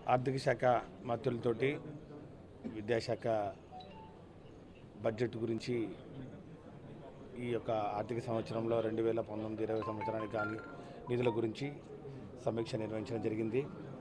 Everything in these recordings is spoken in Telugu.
ఆర్థిక శాఖ మంత్రులతోటి విద్యాశాఖ బడ్జెట్ గురించి ఈ యొక్క ఆర్థిక సంవత్సరంలో రెండు వేల పంతొమ్మిది ఇరవై సంవత్సరానికి కానీ నిధుల గురించి సమీక్ష నిర్వహించడం జరిగింది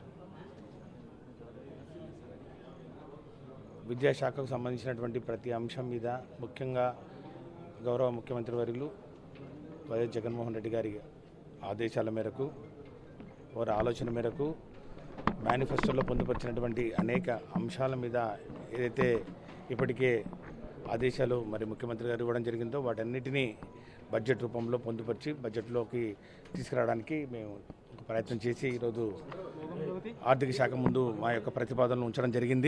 విద్యాశాఖకు సంబంధించినటువంటి ప్రతి అంశం మీద ముఖ్యంగా గౌరవ ముఖ్యమంత్రి వర్యులు వైఎస్ జగన్మోహన్ రెడ్డి గారి ఆదేశాల మేరకు వారి ఆలోచన మేరకు మేనిఫెస్టోలో పొందుపరిచినటువంటి అనేక అంశాల మీద ఏదైతే ఇప్పటికే ఆదేశాలు మరి ముఖ్యమంత్రి గారు ఇవ్వడం జరిగిందో వాటన్నిటినీ బడ్జెట్ రూపంలో పొందుపరిచి బడ్జెట్లోకి తీసుకురావడానికి మేము ఒక ప్రయత్నం చేసి ఈరోజు ఆర్థిక శాఖ ముందు మా యొక్క ప్రతిపాదనలు ఉంచడం జరిగింది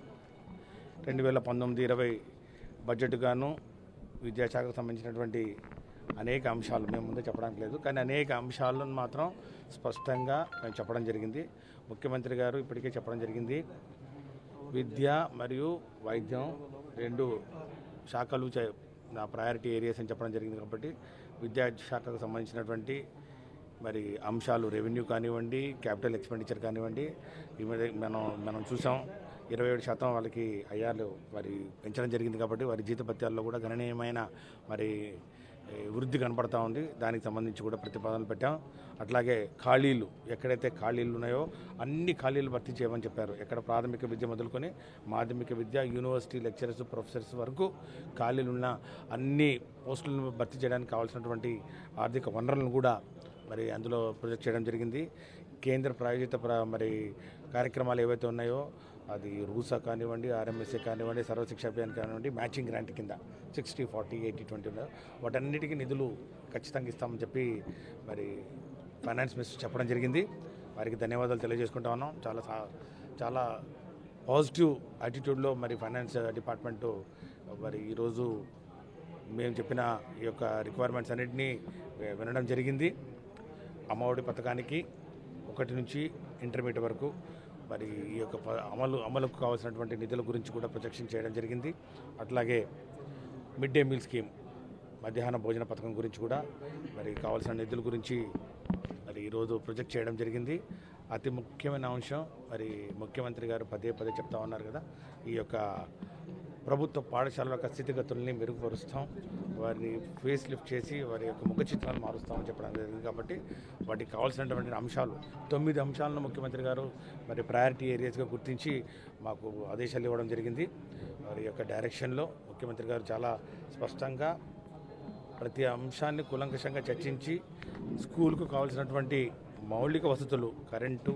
రెండు వేల పంతొమ్మిది ఇరవై బడ్జెట్ గాను విద్యాశాఖకు సంబంధించినటువంటి అనేక అంశాలు మేము ముందే చెప్పడానికి లేదు కానీ అనేక అంశాలను మాత్రం స్పష్టంగా మేము చెప్పడం జరిగింది ముఖ్యమంత్రి గారు ఇప్పటికే చెప్పడం జరిగింది విద్య మరియు వైద్యం రెండు శాఖలు చే- నా ప్రయారిటీ ఏరియాస్ అని చెప్పడం జరిగింది కాబట్టి విద్యాశాఖకు సంబంధించినటువంటి మరి అంశాలు రెవెన్యూ కానివ్వండి క్యాపిటల్ ఎక్స్పెండిచర్ కానివ్వండి ఈ మీద మనం మనం చూసాం ఇరవై ఏడు శాతం వాళ్ళకి అయ్యాలు మరి పెంచడం జరిగింది కాబట్టి వారి జీతభత్యాల్లో కూడా గణనీయమైన మరి ఏ, వృద్ధి కనపడతా ఉంది దానికి సంబంధించి కూడా ప్రతిపాదనలు పెట్టాం అట్లాగే ఖాళీలు ఎక్కడైతే ఖాళీలు ఉన్నాయో అన్ని ఖాళీలు భర్తీ చేయమని చెప్పారు ఎక్కడ ప్రాథమిక విద్య మొదలుకొని మాధ్యమిక విద్య యూనివర్సిటీ లెక్చరర్స్ ప్రొఫెసర్స్ వరకు ఖాళీలు ఉన్న అన్ని పోస్టులను భర్తీ చేయడానికి కావాల్సినటువంటి ఆర్థిక వనరులను కూడా మరి అందులో ప్రొజెక్ట్ చేయడం జరిగింది కేంద్ర ప్రాయోజిత ప్ర- మరి కార్యక్రమాలు ఏవైతే ఉన్నాయో అది రూసా కానివ్వండి ఆర్ఎంఎస్ఏ కానివ్వండి సర్వశిక్ష అభియాన్ కానివ్వండి మ్యాచింగ్ గ్రాంట్ కింద సిక్స్టీ ఫార్టీ ఎయిటీ ట్వంటీ వాటన్నిటికీ నిధులు ఖచ్చితంగా ఇస్తామని చెప్పి మరి ఫైనాన్స్ మినిస్టర్ చెప్పడం జరిగింది వారికి ధన్యవాదాలు తెలియజేసుకుంటా ఉన్నాం చాలా సా- చాలా పాజిటివ్ యాటిట్యూడ్లో మరి ఫైనాన్స్ డిపార్ట్మెంటు మరి ఈరోజు మేము చెప్పిన ఈ యొక్క రిక్వైర్మెంట్స్ అన్నింటినీ వి- వినడం జరిగింది అమ్మఒడి పథకానికి ఒకటి నుంచి ఇంటర్మీడియట్ వరకు మరి ఈ యొక్క ప- అమలు అమలుకు కావాల్సినటువంటి నిధుల గురించి కూడా ప్రొజెక్షన్ చేయడం జరిగింది అట్లాగే మిడ్ డే మీల్ స్కీమ్ మధ్యాహ్న భోజన పథకం గురించి కూడా మరి కావాల్సిన నిధుల గురించి మరి ఈరోజు ప్రొజెక్ట్ చేయడం జరిగింది అతి ముఖ్యమైన అంశం మరి ముఖ్యమంత్రి గారు పదే పదే చెప్తా ఉన్నారు కదా ఈ యొక్క ప్రభుత్వ పాఠశాలల యొక్క స్థితిగతుల్ని మెరుగుపరుస్తాం వారిని ఫేస్ లిఫ్ట్ చేసి వారి యొక్క ముఖ చిత్రాలు మారుస్తామని చెప్పడం జరిగింది కాబట్టి వాటికి కావాల్సినటువంటి అంశాలు తొమ్మిది అంశాలను ముఖ్యమంత్రి గారు మరి ప్రయారిటీ ఏరియాస్గా గుర్తించి మాకు ఆదేశాలు ఇవ్వడం జరిగింది వారి యొక్క డైరెక్షన్లో ముఖ్యమంత్రి గారు చాలా స్పష్టంగా ప్రతి అంశాన్ని కూలంకషంగా చర్చించి స్కూల్కు కావాల్సినటువంటి మౌలిక వసతులు కరెంటు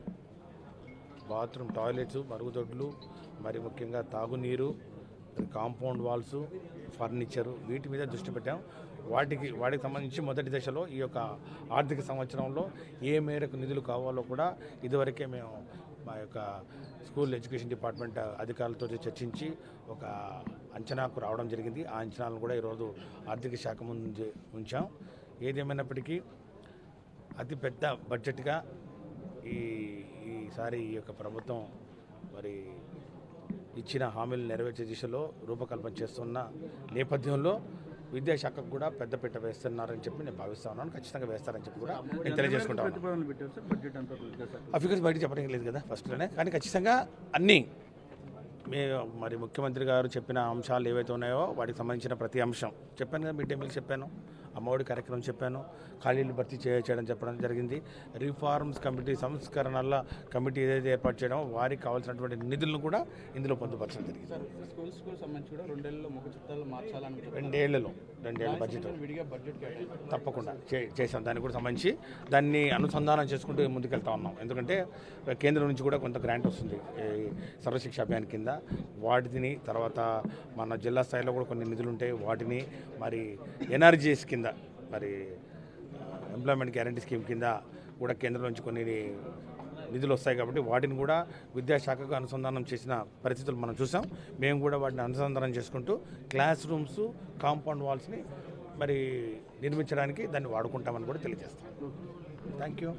బాత్రూమ్ టాయిలెట్స్ మరుగుదొడ్లు మరి ముఖ్యంగా తాగునీరు మరి కాంపౌండ్ వాల్స్ ఫర్నిచరు వీటి మీద దృష్టి పెట్టాం వాటికి వాటికి సంబంధించి మొదటి దశలో ఈ యొక్క ఆర్థిక సంవత్సరంలో ఏ మేరకు నిధులు కావాలో కూడా ఇదివరకే మేము మా యొక్క స్కూల్ ఎడ్యుకేషన్ డిపార్ట్మెంట్ అధికారులతో చర్చించి ఒక అంచనాకు రావడం జరిగింది ఆ అంచనాలను కూడా ఈరోజు ఆర్థిక శాఖ ముందు ఉంచాం ఏదేమైనప్పటికీ అతి పెద్ద బడ్జెట్గా ఈ ఈసారి ఈ యొక్క ప్రభుత్వం మరి ఇచ్చిన హామీలు నెరవేర్చే దిశలో రూపకల్పన చేస్తున్న నేపథ్యంలో విద్యాశాఖకు కూడా పెద్దపీట వేస్తున్నారని చెప్పి నేను భావిస్తా ఉన్నాను ఖచ్చితంగా వేస్తారని చెప్పి కూడా నేను తెలియజేసుకుంటా ఉన్నాను ప్రతిపాదనలు పెట్టారు సార్ బడ్జెట్ అంతా పూర్తిగా సార్ ఆ ఫిగర్స్ బయట చెప్పడానికి లేదు కదా ఫస్ట్లోనే కానీ ఖచ్చితంగా అన్నీ మే మరి ముఖ్యమంత్రి గారు చెప్పిన అంశాలు ఏవైతే ఉన్నాయో వాటికి సంబంధించిన ప్రతి అంశం చెప్పాను కదా మిడ్ డే మీల్ చెప్పాను అమ్మఒడి కార్యక్రమం చెప్పాను ఖాళీలు భర్తీ చేయ- చేయడం చెప్పడం జరిగింది రిఫార్మ్స్ కమిటీ సంస్కరణల కమిటీ ఏదైతే ఏర్పాటు చేయడమో వారికి కావాల్సినటువంటి నిధులను కూడా ఇందులో పొందుపరచడం జరిగింది సార్ స్కూల్ స్కూల్ సంబంధించి కూడా రెండేళ్లలో ముఖ చిత్రాలు మార్చాలని చెప్పి రెండేళ్లలో రెండేళ్ల బడ్జెట్ విడిగా బడ్జెట్ కేటాయించారు తప్పకుండా చే- చేసాం దానికి కూడా సంబంధించి దాన్ని అనుసంధానం చేసుకుంటూ ముందుకెళ్తా ఉన్నాం ఎందుకంటే కేంద్రం నుంచి కూడా కొంత గ్రాంట్ వస్తుంది ఈ సర్వశిక్ష అభియాన్ కింద వాటిని తర్వాత మన జిల్లా స్థాయిలో కూడా కొన్ని నిధులు ఉంటాయి వాటిని మరి ఎన్ఆర్జీఎస్ కింద మరి ఎంప్లాయ్మెంట్ గ్యారంటీ స్కీమ్ కింద కూడా కేంద్రం నుంచి కొన్ని నిధులు వస్తాయి కాబట్టి వాటిని కూడా విద్యాశాఖకు అనుసంధానం చేసిన పరిస్థితులు మనం చూసాం మేము కూడా వాటిని అనుసంధానం చేసుకుంటూ క్లాస్ రూమ్స్ కాంపౌండ్ వాల్స్ని మరి నిర్మించడానికి దాన్ని వాడుకుంటామని కూడా తెలియజేస్తాం థ్యాంక్ యూ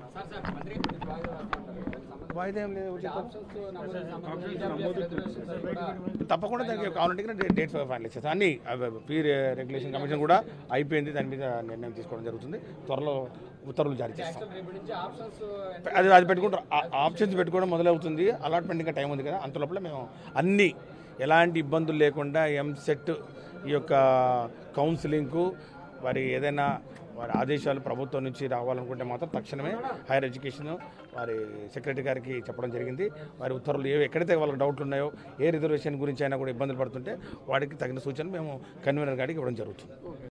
వాయిదా ఏం లేదు తప్పకుండా దానికి కావాలంటే డేట్ ఫైనల్ చేస్తాం అన్ని పీ రెగ్యులేషన్ కమిషన్ కూడా అయిపోయింది దాని మీద నిర్ణయం తీసుకోవడం జరుగుతుంది త్వరలో ఉత్తర్వులు జారీ చేస్తాం అది అది పెట్టుకుంటాం ఆప్షన్స్ పెట్టుకోవడం మొదలవుతుంది అలాట్మెంట్ ఇంకా టైం ఉంది కదా అంత లోపల మేము అన్ని ఎలాంటి ఇబ్బందులు లేకుండా ఎంసెట్ ఈ యొక్క కౌన్సిలింగ్కు వారి ఏదైనా వారి ఆదేశాలు ప్రభుత్వం నుంచి రావాలనుకుంటే మాత్రం తక్షణమే హైయర్ ఎడ్యుకేషన్ వారి సెక్రటరీ గారికి చెప్పడం జరిగింది వారి ఉత్తర్వులు ఏవి ఎక్కడైతే వాళ్ళకి డౌట్లు ఉన్నాయో ఏ రిజర్వేషన్ గురించి అయినా కూడా ఇబ్బందులు పడుతుంటే వాడికి తగిన సూచన మేము కన్వీనర్ గారికి ఇవ్వడం జరుగుతుంది